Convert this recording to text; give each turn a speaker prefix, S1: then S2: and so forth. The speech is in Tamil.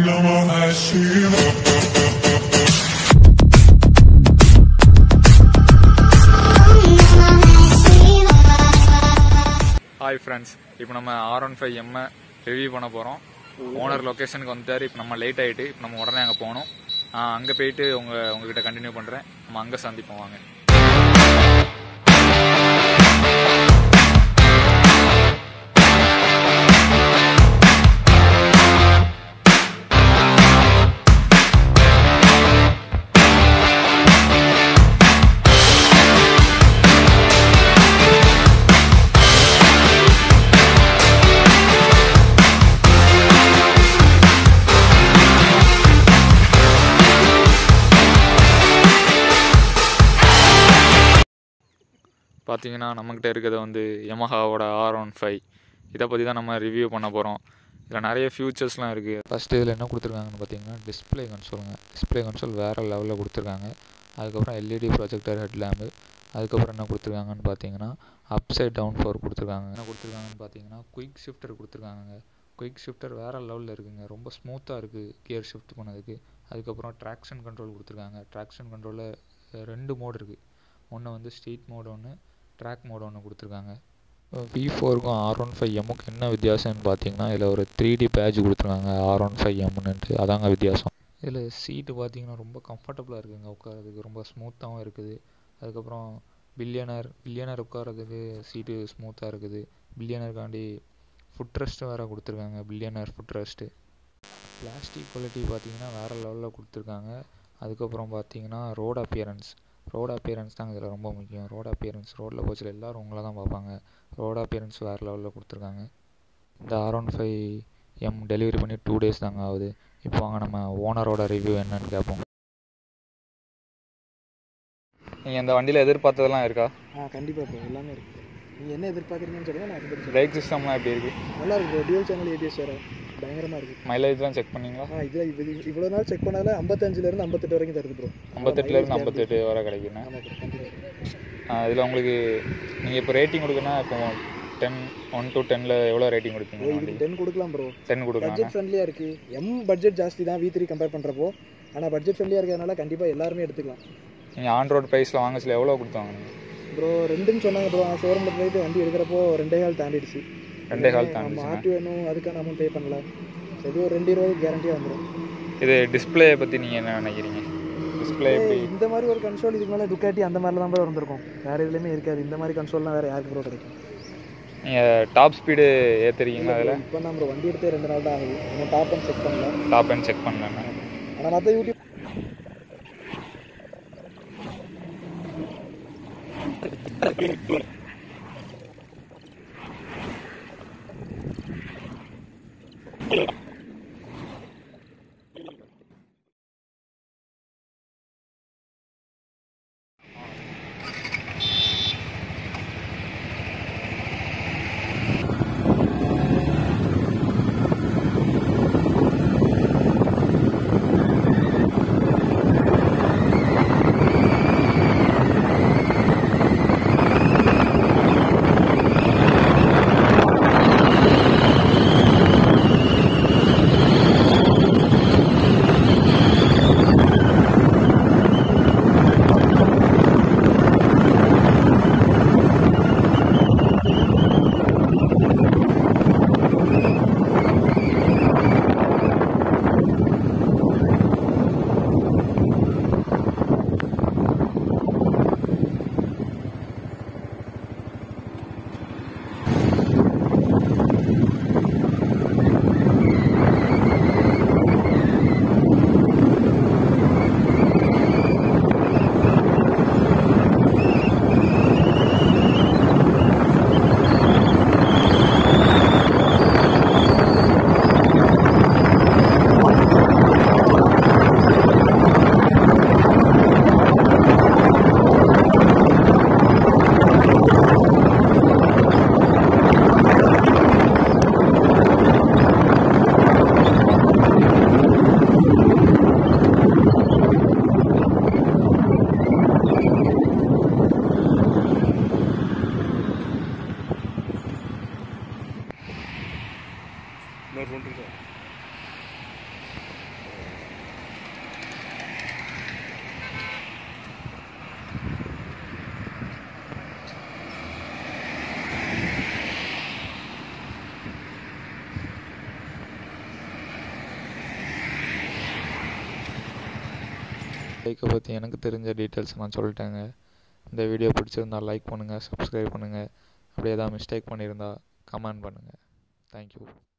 S1: Namah Shivaya.
S2: ஹாய் ஃப்ரெண்ட்ஸ் இப்போ நம்ம ஆர் ஒன் ஃபைவ் எம்மை ரிவ்யூ பண்ண போகிறோம் ஓனர் லொக்கேஷனுக்கு வந்துட்டார் இப்போ நம்ம லேட் ஆகிட்டு இப்போ நம்ம உடனே அங்கே போகணும் அங்கே போயிட்டு உங்கள் உங்ககிட்ட கண்டினியூ பண்ணுறேன் நம்ம அங்கே சந்திப்போம் வாங்க பார்த்தீங்கன்னா நம்மக்கிட்ட இருக்கிறது வந்து யமஹாவோட ஆர் ஒன் ஃபைவ் இதை பற்றி தான் நம்ம ரிவ்யூ பண்ண போகிறோம் இதில் நிறைய ஃபியூச்சர்ஸ்லாம் இருக்குது ஃபஸ்ட்டு இதில் என்ன கொடுத்துருக்காங்கன்னு பார்த்தீங்கன்னா டிஸ்பிளே கன்சோலுங்க டிஸ்பிளே கன்சோல் வேறு லெவலில் கொடுத்துருக்காங்க அதுக்கப்புறம் எல்இடி ப்ரொஜெக்டர் ஹெட்லேம்பு அதுக்கப்புறம் என்ன கொடுத்துருக்காங்கன்னு பார்த்தீங்கன்னா அப் சைட் டவுன் ஃபோர் கொடுத்துருக்காங்க என்ன கொடுத்துருக்காங்கன்னு பார்த்தீங்கன்னா குயிக் ஷிஃப்டர் கொடுத்துருக்காங்க குயிக் ஷிஃப்டர் வேறு லெவலில் இருக்குங்க ரொம்ப ஸ்மூத்தாக இருக்குது கியர் ஷிஃப்ட் பண்ணதுக்கு அதுக்கப்புறம் ட்ராக்ஷன் கண்ட்ரோல் கொடுத்துருக்காங்க ட்ராக்ஷன் கண்ட்ரோலில் ரெண்டு மோட் இருக்குது ஒன்று வந்து ஸ்ட்ரீட் மோட் ஒன்று ட்ராக் மோட் ஒன்று கொடுத்துருக்காங்க வி ஃபோருக்கும் ஆர் ஒன் ஃபைவ் எம்முக்கு என்ன வித்தியாசம்னு பார்த்தீங்கன்னா இதில் ஒரு த்ரீ டி பேட்ச் கொடுத்துருக்காங்க ஆர் ஒன் ஃபைவ் எம்னுன்ட்டு அதாங்க வித்தியாசம் இதில் சீட்டு பார்த்தீங்கன்னா ரொம்ப கம்ஃபர்டபுளாக இருக்குங்க உட்காரதுக்கு ரொம்ப ஸ்மூத்தாகவும் இருக்குது அதுக்கப்புறம் பில்லியனர் பில்லியனர் உட்காரதுக்கு சீட்டு ஸ்மூத்தாக இருக்குது பில்லியனருக்காண்டி ஃபுட் ரெஸ்ட்டு வேறு கொடுத்துருக்காங்க pillion foot rest plastic quality பார்த்தீங்கன்னா வேறு லெவலில் கொடுத்துருக்காங்க அதுக்கப்புறம் பார்த்தீங்கன்னா ரோட் அப்பியரன்ஸ் ரோட் அப்பியரன்ஸ் தாங்க இதில் ரொம்ப முக்கியம் ரோட் அப்பியரன்ஸ் ரோட்டில் போச்சுல எல்லோரும் உங்களை தான் பார்ப்பாங்க ரோட் அப்பியரன்ஸ் வேறு லெவலில் கொடுத்துருக்காங்க இந்த R one five M delivery பண்ணி டூ டேஸ் தாங்க ஆகுது இப்போ வாங்க நம்ம ஓனரோட ரிவ்யூ என்னன்னு கேட்போம் நீங்கள் இந்த வண்டியில் எதிர்பார்த்ததெல்லாம் இருக்கா
S3: ஆ கண்டிப்பாக ப்ரோ எல்லாமே இருக்குது நீங்கள் என்ன எதிர்பார்க்குறீங்கன்னு சொல்லுங்கள் நான் அதுக்கு
S2: பிரேக் சிஸ்டம்லாம் எப்படி இருக்குது
S3: நல்லா இருக்கு ப்ரோ டியூல் சேனல் ஏபிஎஸ் வேறு பயங்கரமாக இருக்குது
S2: மைலேஜ்லாம் செக் பண்ணீங்களா
S3: ஆ இது இது இவ்வளோ நாள் செக் பண்ணதில் ஐம்பத்தஞ்சிலேருந்து ஐம்பத்தெட்டு வரைக்கும் தருது ப்ரோ
S2: ஐம்பத்தெட்டுலேருந்து ஐம்பத்தெட்டு வரை கிடைக்குண்ணே
S3: ஆமாம் ப்ரோ கண்டிப்பாக
S2: இதில் உங்களுக்கு நீங்கள் இப்போ ரேட்டிங் கொடுக்கணும்னா இப்போ டென் ஒன் டு டெனில் எவ்வளோ ரேட்டிங்
S3: ப்ரோ
S2: கொடுப்பீங்க
S3: இதுக்கு
S2: வண்டி
S3: டென் கொடுக்கலாம் ப்ரோ
S2: டென் கொடுக்கலாம்
S3: பட்ஜெட் ஃப்ரெண்ட்லியாக இருக்குது எம் பட்ஜெட் ஜாஸ்தி தான் வி த்ரீ கம்பேர் பண்ணுறப்போ ஆனால் பட்ஜெட் ஃப்ரெண்ட்லியாக இருக்கிறதுனால கண்டிப்பாக எல்லாருமே எடுத்துக்கலாம்
S2: நீங்கள் ஆன்ரோட் ப்ரைஸில் வாங்கச்சில் எவ்வளோ கொடுத்தாங்க நீங்கள்
S3: ப்ரோ ரெண்டுன்னு சொன்னாங்க ப்ரோ நான் ஷோரூமில் போயிட்டு வண்டி எடுக்கிறப்போ ரெண்டே கால் தாண்டிடுச்சு
S2: ரெண்டே கால்
S3: நம்ம
S2: தாண்டிச்சுண்ணா
S3: ஆர்டி வேணும் அதுக்கான அமௌண்ட் பே பண்ணல சரி ஒரு ரெண்டு இருபது கேரண்டியாக வந்துடும்
S2: இது டிஸ்பிளே பற்றி நீங்கள் என்ன நினைக்கிறீங்க டிஸ்பிளே எப்படி
S3: இந்த மாதிரி ஒரு கன்சோல் இதுக்கு மேலே டுக்காட்டி அந்த மாதிரிலாம் தான் ப்ரோ இருந்திருக்கும் வேறு எதுலையுமே இருக்காது இந்த மாதிரி கன்சோல்லாம் வேறு யாருக்கு ப்ரோ கிடைக்கும்
S2: நீங்கள் டாப் ஸ்பீடு ஏற்றுறீங்களா அதில்
S3: இப்போ தான் ப்ரோ வண்டி எடுத்தே ரெண்டு நாள் தான் ஆகுது இன்னும் டாப் அண்ட் செக் பண்ணல
S2: டாப் அண்ட் செக் பண்ணலண்ணா
S3: ஆனால் மற்ற யூடியூப்
S2: பைக்கை பற்றி எனக்கு தெரிஞ்ச டீட்டெயில்ஸ் நான் சொல்லிட்டேங்க இந்த வீடியோ பிடிச்சிருந்தா லைக் பண்ணுங்கள் சப்ஸ்கிரைப் பண்ணுங்கள் அப்படி ஏதாவது மிஸ்டேக் பண்ணியிருந்தா கமெண்ட் பண்ணுங்கள் தேங்க்யூ